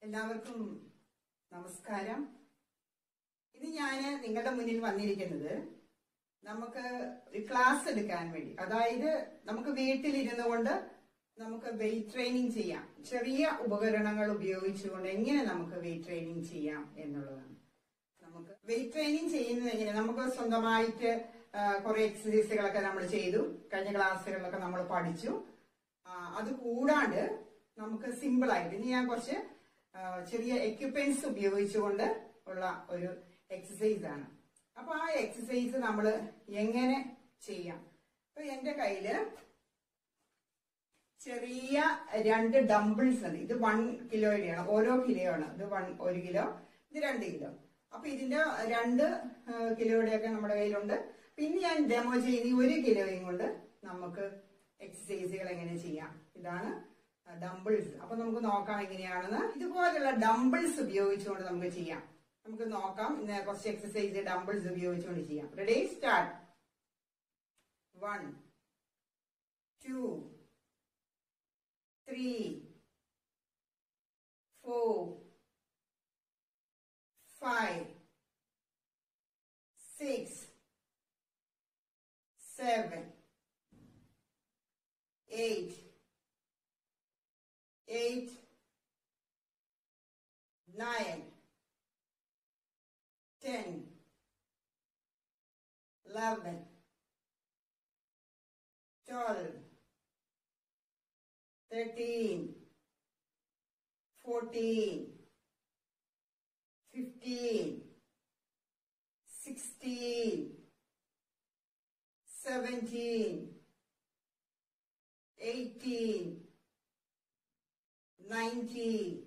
എല്ലാവർക്കും നമസ്കാരം ഇന്ന് ഞാൻ നിങ്ങളുടെ മുന്നിൽ വന്നിരിക്കുന്നത് നമുക്ക് ഒരു ക്ലാസ് എടുക്കാൻ വേണ്ടി അതായത് നമുക്ക് വീട്ടിലിരുന്നു കൊണ്ട് നമുക്ക് വെയിറ്റ് ട്രെയിനിങ് ചെയ്യാം ചെറിയ ഉപകരണങ്ങൾ ഉപയോഗിച്ചുകൊണ്ട് എങ്ങനെ നമുക്ക് വെയിറ്റ് ട്രെയിനിങ് ചെയ്യാം എന്നുള്ളതാണ് നമുക്ക് വെയിറ്റ് ട്രെയിനിങ് ചെയ്യുന്നത് എങ്ങനെ നമുക്ക് സ്വന്തമായിട്ട് ആ, കുറെ എക്സസൈസുകളൊക്കെ നമ്മൾ ചെയ്തു കഴിഞ്ഞ ക്ലാസ്സുകളിലൊക്കെ നമ്മൾ പഠിച്ചു ആ, അത് കൂടാണ്ട് നമുക്ക് സിമ്പിൾ ആയിട്ട് ഇനി ഞാൻ കുറച്ച് ആ, ചെറിയ എക്യുപ്മെന്റ്സ് ഉപയോഗിച്ചുകൊണ്ട് ഉള്ള ഒരു എക്സസൈസ് ആണ് അപ്പൊ ആ എക്സസൈസ് നമ്മൾ എങ്ങനെ ചെയ്യാം അപ്പൊ എന്റെ കയ്യില് ചെറിയ രണ്ട് ഡംബിൾസ് ഉണ്ട് ഇത് വൺ കിലോയുടെയാണ് ഓരോ കിലോ ആണ് ഇത് വൺ ഒരു കിലോ ഇത് രണ്ട് കിലോ അപ്പൊ ഇതിന്റെ രണ്ട് കിലോയുടെ ഒക്കെ നമ്മുടെ കയ്യിലുണ്ട് പിന്നെ ഞാൻ ഡെമോ ചെയ്യുന്ന ഈ ഒരു കിലോയും കൊണ്ട് നമുക്ക് എക്സസൈസുകൾ എങ്ങനെ ചെയ്യാം ഇതാണ് ഡംബിൾസ് അപ്പൊ നമുക്ക് നോക്കാം എങ്ങനെയാണെന്ന് ഇതുപോലുള്ള ഡംബിൾസ് ഉപയോഗിച്ചുകൊണ്ട് നമുക്ക് ചെയ്യാം നമുക്ക് നോക്കാം ഇന്ന് കുറച്ച് എക്സസൈസ് ഡംബിൾസ് ഉപയോഗിച്ചുകൊണ്ട് ചെയ്യാം ready start one two three, four, five, six, seven, eight, eight, nine, ten, eleven, twelve. 13, 14, 15, 16, 17, 18, 19,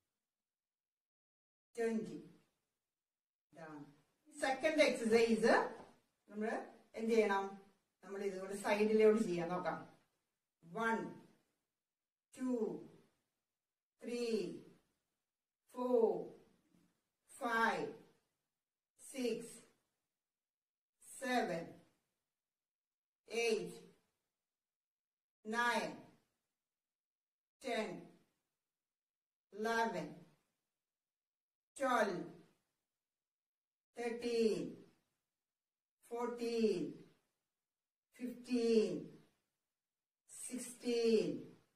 20. ഇതാണ് സെക്കൻഡ് എക്സസൈസ് നമ്മൾ എന്ത് ചെയ്യണം നമ്മൾ ഇതുകൊണ്ട് സൈഡിലോട്ട് ചെയ്യാം നോക്കാം one two, three, four, five, six, seven, eight, nine, ten, eleven, twelve, thirteen, fourteen, fifteen, sixteen.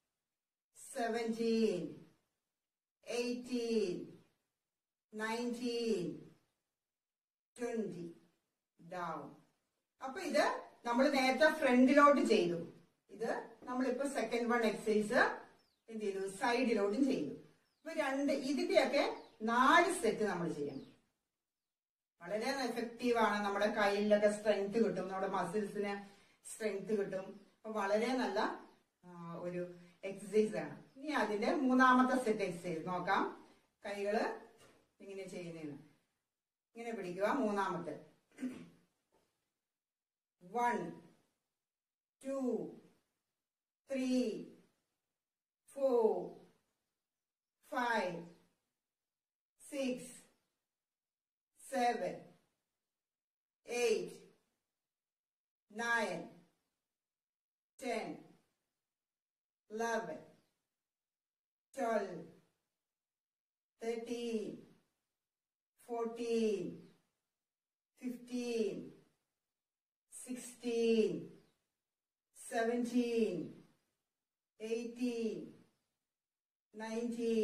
17, 18, 19, 20. Down അപ്പൊ ഇത് നമ്മൾ നേരത്തെ ഫ്രണ്ടിലോട്ട് ചെയ്തു ഇത് നമ്മളിപ്പോ സെക്കൻഡ് വൺ എക്സസൈസ് എന്ത് ചെയ്തു സൈഡിലോട്ടും ചെയ്തു അപ്പൊ രണ്ട് ഇതിന്റെയൊക്കെ നാല് സെറ്റ് നമ്മൾ ചെയ്യണം വളരെ എഫക്റ്റീവ് ആണ് നമ്മുടെ കയ്യിലൊക്കെ സ്ട്രെങ്ത് കിട്ടും നമ്മുടെ മസിൽസിന് സ്ട്രെങ്ത് കിട്ടും അപ്പൊ വളരെ നല്ല ആ, ഒരു എക്സസൈസ് ആണ് ഇനി അതിന്റെ മൂന്നാമത്തെ സെറ്റ് എക്സസൈസ് നോക്കാം കൈകള് ഇങ്ങനെ ചെയ്യുന്നതിന് ഇങ്ങനെ പിടിക്കുക മൂന്നാമത്തെ one two three four five six seven eight nine ten 11, 12, 13, 14, 15, 16, 17, 18, 19,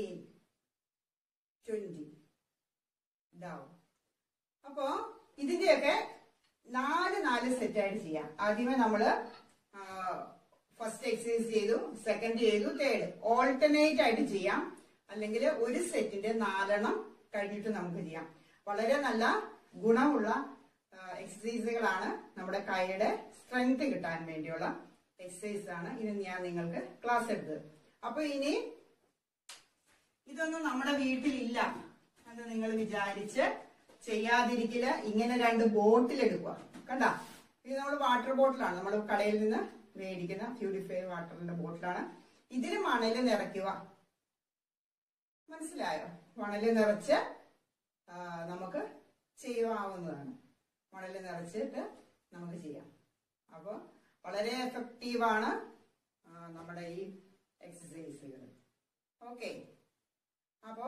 20. Down അപ്പോ ഇതിന്റെയൊക്കെ നാല് നാല് സെറ്റ് ആയിട്ട് ചെയ്യാം ആദ്യമേ നമ്മള് ഫസ്റ്റ് എക്സസൈസ് ചെയ്തു സെക്കൻഡ് ചെയ്തു തേർഡ് ഓൾട്ടർനേറ്റ് ആയിട്ട് ചെയ്യാം അല്ലെങ്കിൽ ഒരു സെറ്റിന്റെ നാലെണ്ണം കഴിഞ്ഞിട്ട് നമുക്ക് ചെയ്യാം വളരെ നല്ല ഗുണമുള്ള എക്സസൈസുകളാണ് നമ്മുടെ കൈയുടെ സ്ട്രെങ്ത് കിട്ടാൻ വേണ്ടിയുള്ള എക്സസൈസ് ആണ് ഇന്ന് ഞാൻ നിങ്ങൾക്ക് ക്ലാസ് എടുത്തത് അപ്പൊ ഇനി ഇതൊന്നും നമ്മുടെ വീട്ടിലില്ല എന്ന് നിങ്ങൾ വിചാരിച്ച് ചെയ്യാതിരിക്കില്ല ഇങ്ങനെ രണ്ട് ബോട്ടിൽ എടുക്കുക കണ്ട ഇത് നമ്മൾ വാട്ടർ ബോട്ടിലാണ് നമ്മൾ കടയിൽ നിന്ന് മേടിക്കുന്ന പ്യൂരിഫൈ വാട്ടറിന്റെ ബോട്ടിലാണ് ഇതിൽ മണല് നിറയ്ക്കുക മനസ്സിലായോ മണല് നിറച്ച് ആ, നമുക്ക് ചെയ്യാവുന്നതാണ് മണല് നിറച്ചിട്ട് നമുക്ക് ചെയ്യാം അപ്പൊ വളരെ എഫക്റ്റീവാണ് നമ്മുടെ ഈ എക്സസൈസുകൾ ഓക്കെ അപ്പോൾ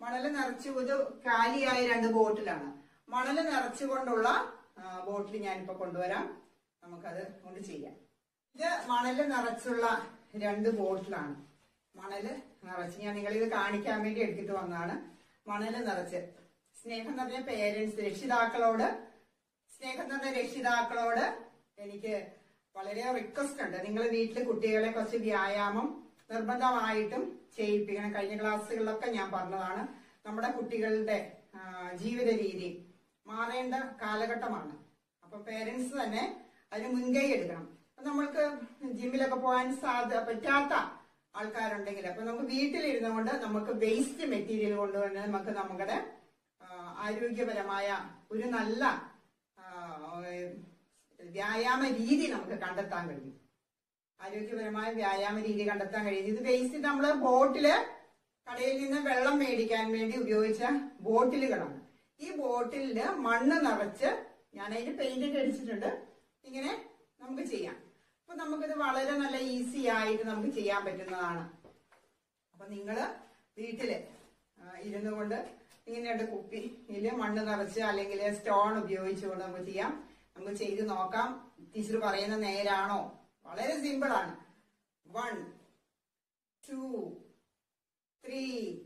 മണല് നിറച്ചു ഇത് കാലിയായ രണ്ട് ബോട്ടിലാണ് മണല് നിറച്ചുകൊണ്ടുള്ള ബോട്ടിൽ ഞാനിപ്പോ കൊണ്ടുവരാം നമുക്കത് കൊണ്ട് ചെയ്യാം ഇത് മണല് നിറച്ചുള്ള രണ്ട് ബോട്ടിലാണ് മണല് നിറച്ച് ഞാൻ നിങ്ങളിത് കാണിക്കാൻ വേണ്ടി എടുത്തിട്ട് വന്നതാണ് മണല് നിറച്ച് സ്നേഹം നിറഞ്ഞ പേരൻസ് രക്ഷിതാക്കളോട് സ്നേഹം നിറഞ്ഞ രക്ഷിതാക്കളോട് എനിക്ക് വളരെ റിക്വസ്റ്റ് ഉണ്ട് നിങ്ങൾ വീട്ടിൽ കുട്ടികളെ കുറച്ച് വ്യായാമം നിർബന്ധമായിട്ടും ചെയ്യിപ്പിക്കണം കഴിഞ്ഞ ക്ലാസ്സുകളിലൊക്കെ ഞാൻ പറഞ്ഞതാണ് നമ്മുടെ കുട്ടികളുടെ ആ, ജീവിത രീതി മാറേണ്ട കാലഘട്ടമാണ് അപ്പൊ പേരൻസ് തന്നെ അതിന് മുൻകൈ എടുക്കണം അപ്പൊ നമ്മൾക്ക് ജിമ്മിലൊക്കെ പോകാൻ സാധ്യത പറ്റാത്ത ആൾക്കാരുണ്ടെങ്കിൽ അപ്പൊ നമുക്ക് വീട്ടിലിരുന്നു കൊണ്ട് നമുക്ക് വേസ്റ്റ് മെറ്റീരിയൽ കൊണ്ടുവന്ന് നമുക്ക് നമ്മുടെ ആ, ആരോഗ്യപരമായ ഒരു നല്ല ആ, ഏഹ്, വ്യായാമ രീതി നമുക്ക് കണ്ടെത്താൻ കഴിയും ആരോഗ്യപരമായ വ്യായാമ രീതി കണ്ടെത്താൻ കഴിയും ഇത് വേസ്റ്റ് നമ്മൾ ബോട്ടില് കടയിൽ നിന്ന് വെള്ളം മേടിക്കാൻ വേണ്ടി ഉപയോഗിച്ച ബോട്ടിലുകളാണ് ഈ ബോട്ടിലില് മണ്ണ് നിറച്ച് ഞാൻ അതിന് പെയിന്റ് ഒക്കെ അടിച്ചിട്ടുണ്ട് ഇങ്ങനെ നമുക്ക് ചെയ്യാം അപ്പൊ നമുക്കിത് വളരെ നല്ല ഈസി ആയിട്ട് നമുക്ക് ചെയ്യാൻ പറ്റുന്നതാണ് അപ്പൊ നിങ്ങള് വീട്ടില് ആ, ഇരുന്നു കൊണ്ട് ഇങ്ങനെയുള്ള കുപ്പിയില് മണ്ണ് നിറച്ച് അല്ലെങ്കിൽ സ്റ്റോൺ ഉപയോഗിച്ചുകൊണ്ട് നമുക്ക് ചെയ്യാം നമുക്ക് ചെയ്ത് നോക്കാം ടീച്ചർ പറയുന്ന നേരാണോ വളരെ സിമ്പിൾ ആണ് one two three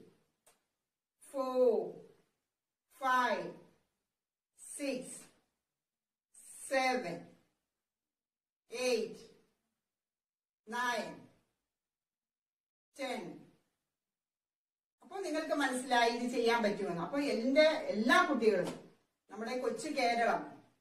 four five six seven eight nine ten അപ്പോൾ നിങ്ങൾക്ക് മനസ്സിലായി ഇത് ചെയ്യാൻ പറ്റുമെന്ന് അപ്പോൾ എന്റെ എല്ലാ കുട്ടികളും നമ്മുടെ കൊച്ചു കേരളം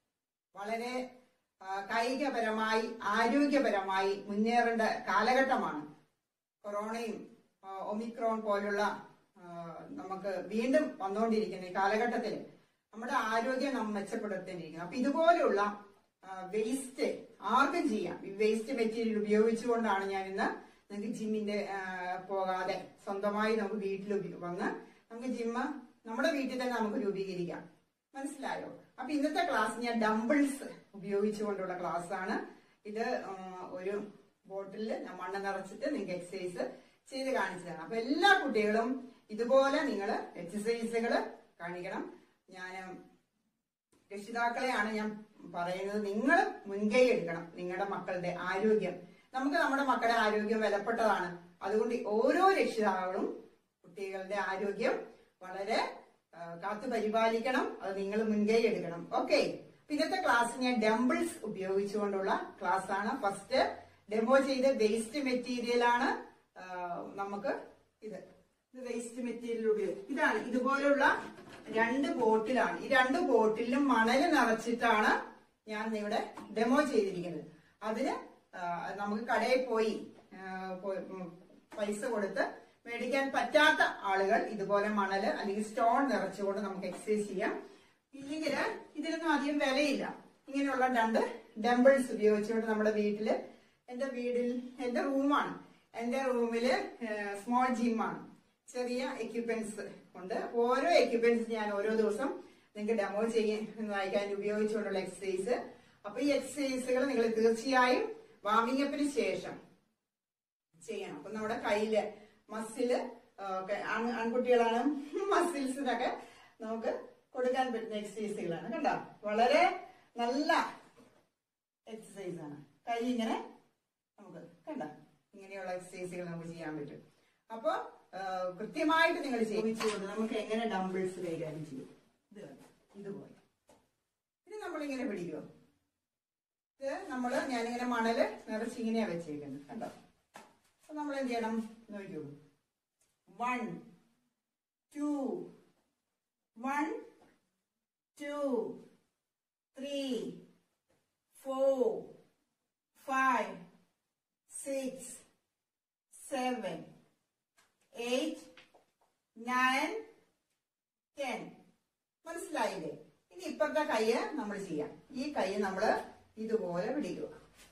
വളരെ ആ, കായികപരമായി ആരോഗ്യപരമായി മുന്നേറേണ്ട കാലഘട്ടമാണ് കൊറോണയും ആ, ഒമിക്രോൺ പോലുള്ള ആ, നമുക്ക് വീണ്ടും വന്നുകൊണ്ടിരിക്കുന്ന ഈ കാലഘട്ടത്തിൽ നമ്മുടെ ആരോഗ്യം നാം മെച്ചപ്പെടുത്തേണ്ടിയിരിക്കുന്നു അപ്പൊ ഇതുപോലുള്ള വേസ്റ്റ് ആർക്കും ചെയ്യാം ഈ വേസ്റ്റ് മെറ്റീരിയൽ ഉപയോഗിച്ചുകൊണ്ടാണ് ഞാൻ ഇന്ന് നിങ്ങൾക്ക് ജിമ്മിന്റെ ആ, പോകാതെ സ്വന്തമായി നമുക്ക് വീട്ടിൽ ഉപ- വന്ന് നമുക്ക് ജിമ്മ് നമ്മുടെ വീട്ടിൽ തന്നെ നമുക്ക് രൂപീകരിക്കാം മനസ്സിലായോ അപ്പൊ ഇന്നത്തെ ക്ലാസ് ഞാൻ ഡംബിൾസ് ഉപയോഗിച്ചുകൊണ്ടുള്ള ക്ലാസ് ആണ് ഇത് ആ, ഒരു ബോട്ടിലിൽ ഞാൻ മണ്ണ് നിറച്ചിട്ട് നിങ്ങൾക്ക് എക്സസൈസ് ചെയ്ത് കാണിച്ചതാണ് അപ്പൊ എല്ലാ കുട്ടികളും ഇതുപോലെ നിങ്ങൾ എക്സസൈസുകൾ കാണിക്കണം ഞാൻ രക്ഷിതാക്കളെയാണ് ഞാൻ പറയുന്നത് നിങ്ങൾ മുൻകൈ എടുക്കണം നിങ്ങളുടെ മക്കളുടെ ആരോഗ്യം നമുക്ക് നമ്മുടെ മക്കളുടെ ആരോഗ്യം വിലപ്പെട്ടതാണ് അതുകൊണ്ട് ഓരോ രക്ഷിതാക്കളും കുട്ടികളുടെ ആരോഗ്യം വളരെ ആ, കാത്തു പരിപാലിക്കണം അത് നിങ്ങൾ മുൻകൈ എടുക്കണം ഓക്കെ ഇന്നത്തെ ക്ലാസ് ഞാൻ ഡംബിൾസ് ഉപയോഗിച്ചുകൊണ്ടുള്ള ക്ലാസ് ആണ് ഫസ്റ്റ് ഡെമോ ചെയ്ത വേസ്റ്റ് മെറ്റീരിയൽ ആണ് ആ, നമുക്ക് ഇത് ഇത് വേസ്റ്റ് മെറ്റീരിയൽ ഉപയോഗിക്കും ഇതാണ് ഇതുപോലുള്ള രണ്ട് ബോട്ടിലാണ് ഈ രണ്ട് ബോട്ടിലും മണല് നിറച്ചിട്ടാണ് ഞാൻ ഇവിടെ ഡെമോ ചെയ്തിരിക്കുന്നത് അതിന് ആ, നമുക്ക് കടയിൽ പോയി ആ, പോയി- ഉം, പൈസ കൊടുത്ത് മേടിക്കാൻ പറ്റാത്ത ആളുകൾ ഇതുപോലെ മണല് അല്ലെങ്കിൽ സ്റ്റോൺ നിറച്ചുകൊണ്ട് നമുക്ക് എക്സസൈസ് ചെയ്യാം ഇല്ലെങ്കിൽ ഇതിനൊന്നും അധികം വിലയില്ല ഇങ്ങനെയുള്ള രണ്ട് ഡംബിൾസ് ഉപയോഗിച്ചുകൊണ്ട് നമ്മുടെ വീട്ടില് എന്റെ വീടിൽ എന്റെ റൂമാണ് എന്റെ റൂമില് സ്മോൾ ജിമ്മാണ് ചെറിയ എക്യുപ്മെന്റ്സ് ഉണ്ട് ഓരോ എക്യുപ്മെന്റ്സ് ഞാൻ ഓരോ ദിവസം നിങ്ങൾക്ക് ഡെമോ ചെയ്യുന്നതായിക്കാൻ ഉപയോഗിച്ചുകൊണ്ടുള്ള എക്സസൈസ് അപ്പൊ ഈ എക്സസൈസുകൾ നിങ്ങൾ തീർച്ചയായും വാമിംഗ് അപ്പിന് ശേഷം ചെയ്യണം അപ്പൊ നമ്മുടെ കയ്യില് മസില് ഒക്കെ ആൺ- ആൺകുട്ടികളാണ് മസിൽസിനൊക്കെ നമുക്ക് കൊടുക്കാൻ പറ്റുന്ന എക്സസൈസുകളാണ് കണ്ടോ വളരെ നല്ല എക്സസൈസ് ആണ് കൈ ഇങ്ങനെ നമുക്ക് കണ്ടോ ഇങ്ങനെയുള്ള എക്സസൈസുകൾ നമുക്ക് ചെയ്യാൻ പറ്റും അപ്പൊ ആ, കൃത്യമായിട്ട് നിങ്ങൾ ചെയ്യിച്ചുകൊണ്ട് നമുക്ക് എങ്ങനെ ഡംബിൾസ് കൈകാര്യം ചെയ്യും ഇത് കണ്ടോ? ഇതുപോലെ ഇത് നമ്മളിങ്ങനെ പിടിക്കുമോ ഇത് നമ്മള് ഞാനിങ്ങനെ മണല് നിറച്ച് ഇങ്ങനെയാ വെച്ചേക്കുന്നത് കണ്ടോ അപ്പൊ നമ്മൾ എന്ത് ചെയ്യണം നോക്കിയോളൂ one two one two three four five six seven eight nine ten മനസ്സിലായില്ലേ ഇനി ഇപ്പുറത്തെ കൈ നമ്മൾ ചെയ്യാം ഈ കൈ നമ്മൾ ഇതുപോലെ പിടിക്കുക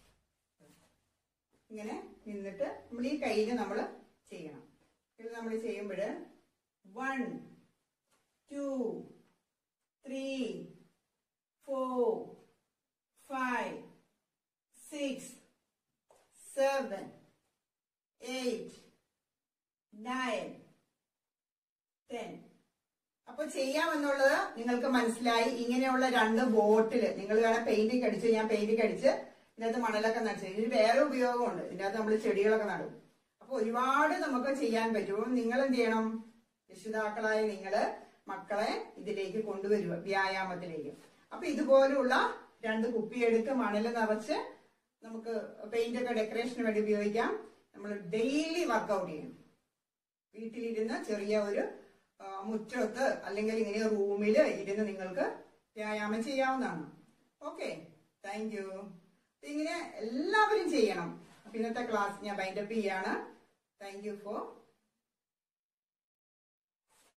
ഇങ്ങനെ നിന്നിട്ട് നമ്മൾ ഈ കയ്യിൽ നമ്മൾ ചെയ്യണം ഇത് നമ്മൾ ചെയ്യുമ്പോൾ one two three four five six seven eight nine ten അപ്പൊ ചെയ്യാമെന്നുള്ളത് നിങ്ങൾക്ക് മനസ്സിലായി ഇങ്ങനെയുള്ള രണ്ട് ബോട്ടിൽ നിങ്ങൾ വേണം പെയിന്റ് അടിച്ച് ഞാൻ പെയിന്റ് അടിച്ച് ഇതിനകത്ത് മണലൊക്കെ നടിച്ച് ഇതിന് വേറെ ഉപയോഗമുണ്ട് ഇതിനകത്ത് നമ്മൾ ചെടികളൊക്കെ നടും അപ്പൊ ഒരുപാട് നമുക്ക് ചെയ്യാൻ പറ്റും നിങ്ങൾ എന്ത് ചെയ്യണം രക്ഷിതാക്കളായ നിങ്ങള് മക്കളെ ഇതിലേക്ക് കൊണ്ടുവരിക വ്യായാമത്തിലേക്ക് അപ്പൊ ഇതുപോലുള്ള രണ്ട് കുപ്പിയെടുത്ത് മണല് നിറച്ച് നമുക്ക് പെയിന്റ് ഒക്കെ ഡെക്കറേഷന് വേണ്ടി ഉപയോഗിക്കാം നമ്മൾ ഡെയിലി വർക്കൗട്ട് ചെയ്യണം വീട്ടിലിരുന്ന് ചെറിയ ഒരു ആ, മുറ്റത്ത് അല്ലെങ്കിൽ ഇങ്ങനെ റൂമിൽ ഇരുന്ന് നിങ്ങൾക്ക് വ്യായാമം ചെയ്യാവുന്നതാണ് ഓക്കെ താങ്ക് യു ഇങ്ങനെ എല്ലാവരും ചെയ്യണം അപ്പൊ ഇന്നത്തെ ക്ലാസ് ഞാൻ ബൈൻഡപ്പ് ചെയ്യാണ് താങ്ക് യു ഫോർ